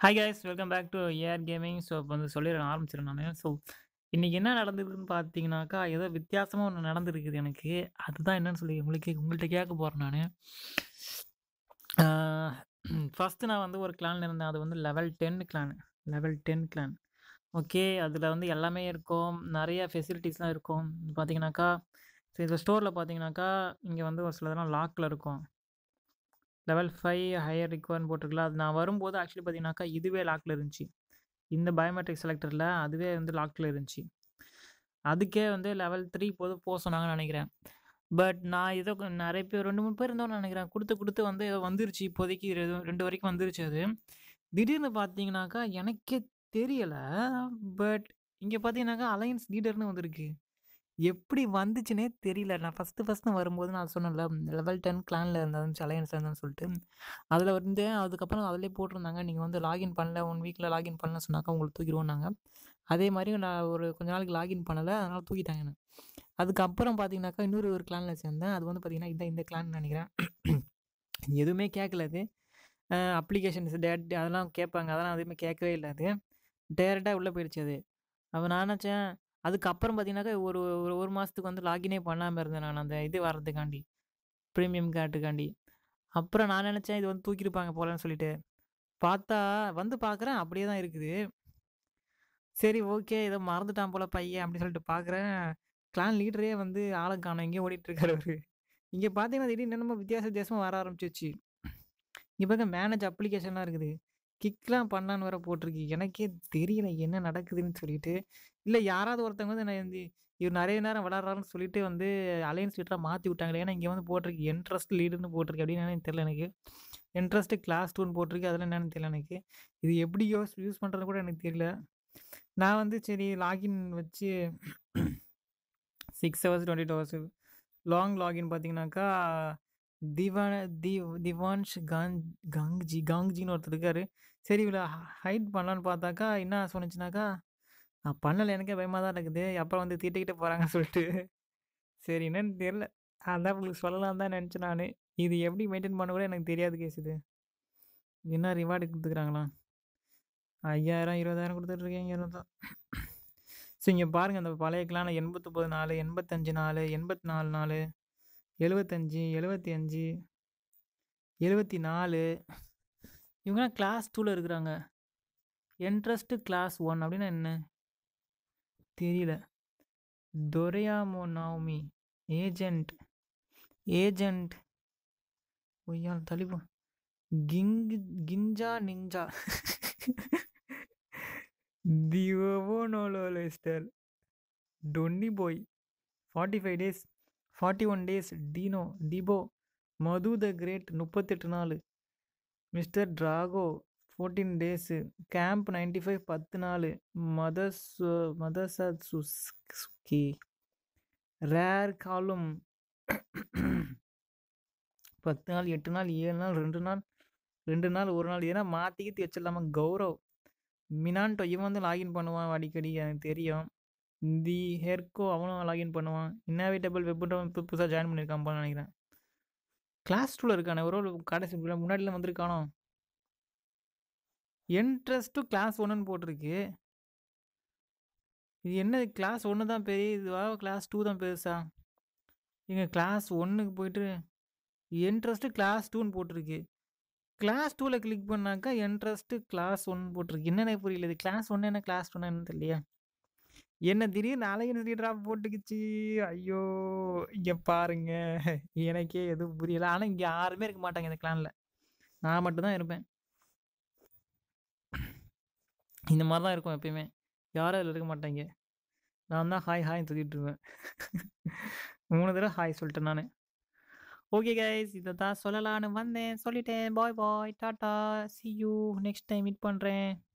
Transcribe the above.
hi guys welcome back to AR gaming so இப்போ வந்து சொல்லிட ஆரம்பிச்சிடறேன் நான் ஸோ இன்றைக்கி என்ன நடந்திருக்குன்னு பார்த்தீங்கன்னாக்கா ஏதோ வித்தியாசமாக ஒன்று நடந்திருக்குது எனக்கு அதுதான் என்னன்னு சொல்லி உங்களுக்கு உங்கள்கிட்ட கேட்க போகிறேன் நான் ஃபஸ்ட்டு நான் வந்து ஒரு கிளானில் இருந்தேன் அது வந்து level ten clan level ten clan okay அதில் வந்து எல்லாமே இருக்கும் நிறைய ஃபெசிலிட்டிஸ்லாம் இருக்கும் பார்த்தீங்கன்னாக்கா ஸோ இந்த ஸ்டோரில் பார்த்தீங்கன்னாக்கா இங்கே வந்து ஒரு சிலதெல்லாம் லாக்கில் இருக்கும் லெவல் ஃபைவ் ஹையர் ரிக்வயர்னு போட்டிருக்குல்ல அது நான் வரும்போது ஆக்சுவலி பார்த்தீங்கன்னாக்கா இதுவே லாக்கில் இருந்துச்சு இந்த பயோமெட்ரிக் செலக்டரில் அதுவே வந்து லாக்கில் இருந்துச்சு அதுக்கே வந்து லெவல் த்ரீ போது போக சொன்னாங்கன்னு நினைக்கிறேன் பட் நான் ஏதோ கொ- நிறைய பேர் ரெண்டு மூணு பேர் இருந்தோம்னு நினைக்கிறேன் கொடுத்து கொடுத்து வந்து ஏதோ வந்துருச்சு இப்போதைக்கு ரெ- ரெண்டு வரைக்கும் வந்துருச்சு அது திடீர்னு பார்த்தீங்கன்னாக்கா எனக்கே தெரியலை பட் இங்கே பார்த்தீங்கன்னாக்கா அலையன்ஸ் லீடர்னு வந்திருக்கு எப்படி வந்துச்சுன்னே தெரியல நான் ஃபஸ்ட்டு ஃபஸ்ட்டு வரும்போது நான் சொன்னேன்ல லெவல் டென் கிளானில் இருந்துச்சு அலையன்ஸ் இருந்தேன்னு சொல்லிட்டு அதில் வந்து அதுக்கப்புறம் அதிலே போட்டிருந்தாங்க நீங்கள் வந்து லாகின் பண்ணல ஒன் வீக்கில் லாகின் பண்ணல சொன்னாக்கா உங்களுக்கு தூக்கிடுவோன்னாங்க அதே மாதிரி நான் ஒரு கொஞ்ச நாளைக்கு லாகின் பண்ணலை அதனால் தூக்கிட்டாங்க என்ன அதுக்கப்புறம் பார்த்தீங்கன்னாக்கா இன்னொரு ஒரு கிளானில் சேர்ந்தேன் அது வந்து பார்த்தீங்கன்னா இந்த இந்த கிளான் நினைக்கிறேன் எதுவுமே கேட்கல அது அப்ளிகேஷன்ஸ் டேட் அதெல்லாம் கேட்பாங்க அதெல்லாம் எதுவுமே கேட்கவே இல்லை அது டேரெக்டாக உள்ளே போயிடுச்சு அது அப்போ நான் நினச்சேன் அதுக்கப்புறம் பார்த்தீங்கன்னாக்கா ஒரு ஒரு ஒரு மாதத்துக்கு வந்து லாகினே பண்ணாமல் இருந்தேன் நான் அந்த இது வர்றதுக்காண்டி ப்ரீமியம் கார்டுக்காண்டி அப்புறம் நான் நினச்சேன் இது வந்து தூக்கியிருப்பாங்க போலன்னு சொல்லிட்டு பார்த்தா வந்து பார்க்குறேன் அப்படியே தான் இருக்குது சரி ஓகே ஏதோ மறந்துட்டான் போல பையன் அப்படின்னு சொல்லிட்டு பார்க்குறேன் கிளான் லீடரே வந்து ஆளை காணோம் எங்கேயும் ஓடிட்டு இருக்காரு அவரு இங்கே பார்த்தீங்கன்னா திடீர்னு என்னமோ வித்தியாச வித்தியாசமாக வர ஆரம்பிச்சிச்சு இங்கே பார்க்க மேனேஜ் அப்ளிகேஷன்லாம் இருக்குது கிக்லாம் பண்ணலான்னு வேற போட்டிருக்கு எனக்கே தெரியல என்ன நடக்குதுன்னு சொல்லிட்டு இல்லை யாராவது ஒருத்தவங்க வந்து நான் வந்து இவர் நிறைய நேரம் விளாட்றாருன்னு சொல்லிட்டு வந்து அலையன்ஸ் லீடராக மாற்றி விட்டாங்களே ஏன்னா இங்கே வந்து போட்டிருக்கு இன்ட்ரெஸ்ட் லீடுன்னு போட்டிருக்கு அப்படின்னு என்னன்னு தெரியல எனக்கு இன்ட்ரெஸ்ட் கிளாஸ் டூன்னு போட்டிருக்கு அதெல்லாம் என்னன்னு தெரியல எனக்கு இது எப்படி யூஸ் யூஸ் பண்ணுறது கூட எனக்கு தெரியல நான் வந்து சரி லாகின் வச்சு six hours twenty two hours long login பார்த்தீங்கன்னாக்கா திவான தி திவான்ஷ் காங் காங்ஜி காங்ஜின்னு ஒருத்தர் இருக்காரு சரி இவ்வளோ ஹைட் பண்ணலான்னு பார்த்தாக்கா என்ன சொன்னிச்சுனாக்கா நான் பண்ணலை எனக்கே பயமாக தான் இருக்குது அப்புறம் வந்து திட்டிக்கிட்டு போகிறாங்கன்னு சொல்லிட்டு சரி என்னன்னு தெரியல அதான் உங்களுக்கு சொல்லலாம் தான் நினச்சேன் நான் இது எப்படி மெயின்டைன் பண்ண கூட எனக்கு தெரியாது கேஸ் இது என்ன ரிவார்டு கொடுத்துக்கிறாங்களா ஐயாயிரம் இருபதாயிரம் கொடுத்துட்ருக்கீங்க தான் ஸோ இங்கே பாருங்கள் அந்த பழைய கிளான எண்பத்தொம்பது நாலு எண்பத்தஞ்சு நாலு எண்பத்தி நாலு நாலு எழுபத்தஞ்சி எழுபத்தி அஞ்சு எழுபத்தி நாலு இவங்கலாம் கிளாஸ் டூவில் இருக்கிறாங்க இன்ட்ரெஸ்ட் கிளாஸ் ஒன் அப்படின்னா என்ன தெரியல டொரையாமோ நாமி ஏஜென்ட் ஏஜென்ட் ஒய்யால் தலிபு கிங் கிஞ்சா நிஞ்சா தியோவோனோலோலெஸ்டர் டொன்னி போய் forty five days forty one days டீனோ டிபோ மது த கிரேட் முப்பத்தெட்டு நாள் mister Drago fourteen days camp ninety five பத்து நாள் மதஸ் மதசசுஸ்கி ரேர் காலும் பத்து நாள் எட்டு நாள் ஏழு நாள் ரெண்டு நாள் ரெண்டு நாள் ஒரு நாள் ஏன்னா மாற்றிக்கிட்டு வச்சிடலாமா கௌரவ் மினான்டோ இவன் வந்து லாகின் பண்ணுவான் அடிக்கடி எனக்கு தெரியும் தி ஹெர்கோ அவனும் லாகின் பண்ணுவான் இன்னோவேட்டபிள் வெப்ன்றவன் இப்போ புதுசாக ஜாயின் பண்ணியிருக்கான் போல நினைக்கிறேன் கிளாஸ் டூவில் இருக்கானே ஒரு ஒரு கடைசி முன்னாடிலாம் வந்திருக்கானோ இன்ட்ரெஸ்ட்டு கிளாஸ் ஒன்றுன்னு போட்டிருக்கு இது என்ன கிளாஸ் ஒன்று தான் பெரிய இதுவா கிளாஸ் டூ தான் பெருசா இங்கே கிளாஸ் ஒன்றுக்கு போயிட்டு இன்ட்ரெஸ்ட்டு கிளாஸ் டூன்னு போட்டிருக்கு கிளாஸ் டூவில் கிளிக் பண்ணாக்கா இன்ட்ரெஸ்ட்டு கிளாஸ் ஒன் போட்டிருக்கு என்னென்ன புரியல இது கிளாஸ் ஒன்று என்ன கிளாஸ் ஒன்று என்ன தெரியலையா என்ன திடீர்னு அலையன்ஸ் ட்ராப் போட்டுக்குச்சு ஐயோ இங்கே பாருங்க எனக்கே எதுவும் புரியல ஆனால் இங்கே யாருமே இருக்க மாட்டாங்க இந்த கிளானில் நான் மட்டும்தான் இருப்பேன் இந்த மாதிரி தான் இருக்கும் எப்பயுமே யாரும் அதில் இருக்க மாட்டாங்க நான் தான் ஹாய் ஹாய் தூக்கிட்டு இருப்பேன் மூணு தடவை ஹாய் சொல்லிட்டேன் நான் ஓகே கைஸ் இதை தான் சொல்லலான்னு வந்தேன் சொல்லிட்டேன் bye bye tata see you next time meet பண்ணுறேன்